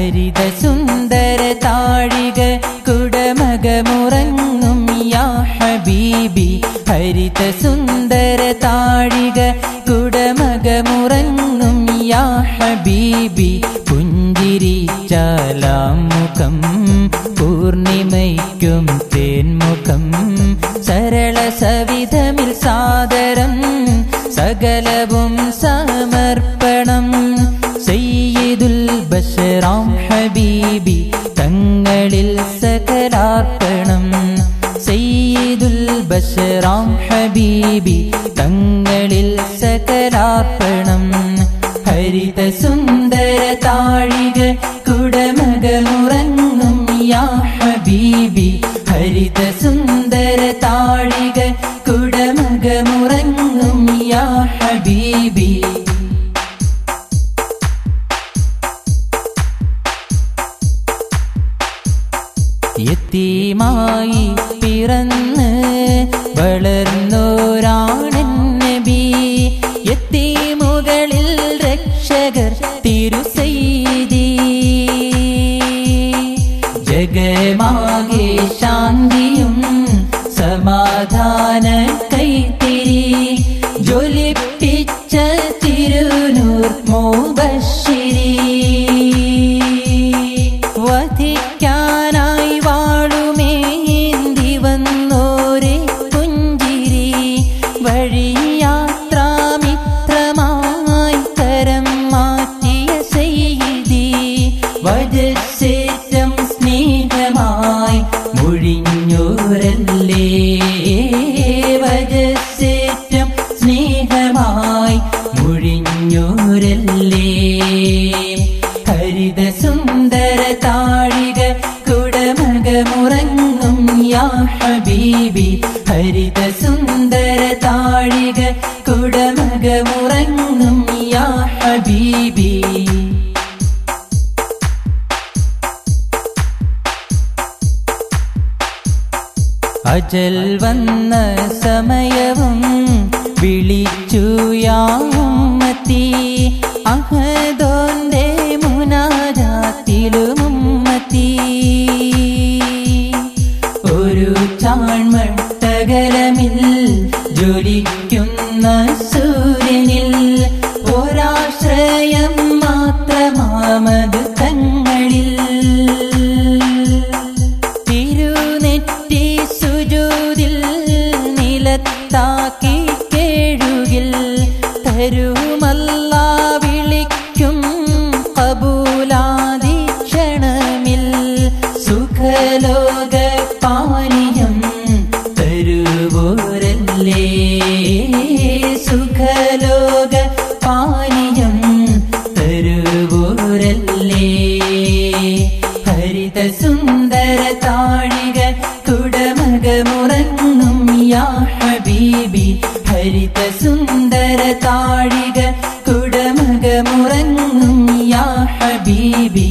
ഹരിത സുന്ദര താഴിക കുടമകമുറങ്ങും യാ ഹബീബി ഹരിത സുന്ദര താഴിക കുടമകമുറങ്ങും യാ ഹബീബി പുഞ്ചിരിച്ചാലാമുഖം പൂർണിമയ്ക്കും തേൻമുഖം സരള സവിധമിൽ സാദരം സകലവും സമർപ്പണം സയ്യിദുൽ ബഷറാം ഹബീബി തങ്ങളിൽ സകലാർപ്പണം സയ്യിദുൽ ബഷറാം ഹബീബി തങ്ങളിൽ സകലാർപ്പണം ഹരിത സുന്ദര താഴിക കുടമകമുറങ്ങും യാ ഹബീബി ഹരിത സുന്ദര താഴിക കുടമകമുറങ്ങും യാ ഹബീബി യത്തീമായി പിറന്ന് വളർന്നോരാണൻ നബി യത്തീമുകളിൽ രക്ഷകർ തിരുസൈതി ജഗമാകെ ശാന്തിയും സമാധാന കൈത്തിരി ജ്വലിപ്പിച്ച തിരുനൂർ മോബശ്ശിരി വധിക്കാനായി വാളുമേന്തി വന്നോരെ പുഞ്ചിരി വഴിയാത്രാമിത്രമായി തരം മാറ്റിയ ചെയ്തി വജസേറ്റം സ്നേഹമായി മുഴിഞ്ഞോരല്ലേ വജസേറ്റം സ്നേഹമായി മുഴിഞ്ഞോരല്ലേ ഹരിത സുന്ദര താഴിക കുടമകമുറങ്ങും യാ ഹബീബി ഹരിത സുന്ദര താഴിക കുടമകമുറങ്ങും യാ ഹബീബി അജൽ വന്ന സമയവും വിളിച്ചു യാമത്തി അഹദോന്റെ മുനാജാത്തിലുമുമ്മത്തി ഒരു ചാൺമട്ടകലമിൽ ജ്വലിക്കുന്ന സൂര്യനിൽ ഒരാശ്രയം മാത്രമാമത് തങ്ങളിൽ തിരുനെറ്റി സുജൂതിൽ നിലത്താക്കി കേഴുകിൽ തരുമല്ല വിളിക്കും കബൂലാതി ക്ഷണമിൽ സുഖലോക പാനീയം തരുവോരല്ലേ സുഖലോക പാനീയം തരുവോരല്ലേ ഹരിത സുന്ദര താഴിക കുടമകമുറങ്ങും യാ ഹബീബി ഹരിത സുന്ദര താഴിക കുടമകമുറങ്ങും യാ ഹബീബി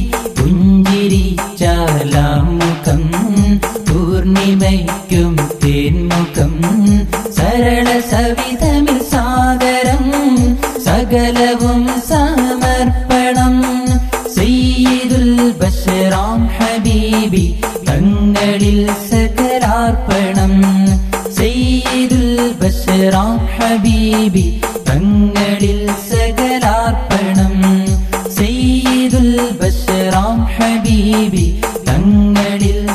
പുഞ്ചിരിച്ചാലാമുഖം പൂർണിമയ്ക്കും തേൻമുഖം സരള സവിധമിൽ സാഗരം സകലവും സമർപ്പണം സയ്യിദുൽ ബഷറാം ഹബീബി തങ്ങളിൽ സകലാർപ്പണം സയ്യിദുൽ ബഷറാം ഹബീബി തങ്ങളിൽ സകലാർപ്പണം സയ്യിദുൽ ബഷറാം ഹബീബി തങ്ങളിൽ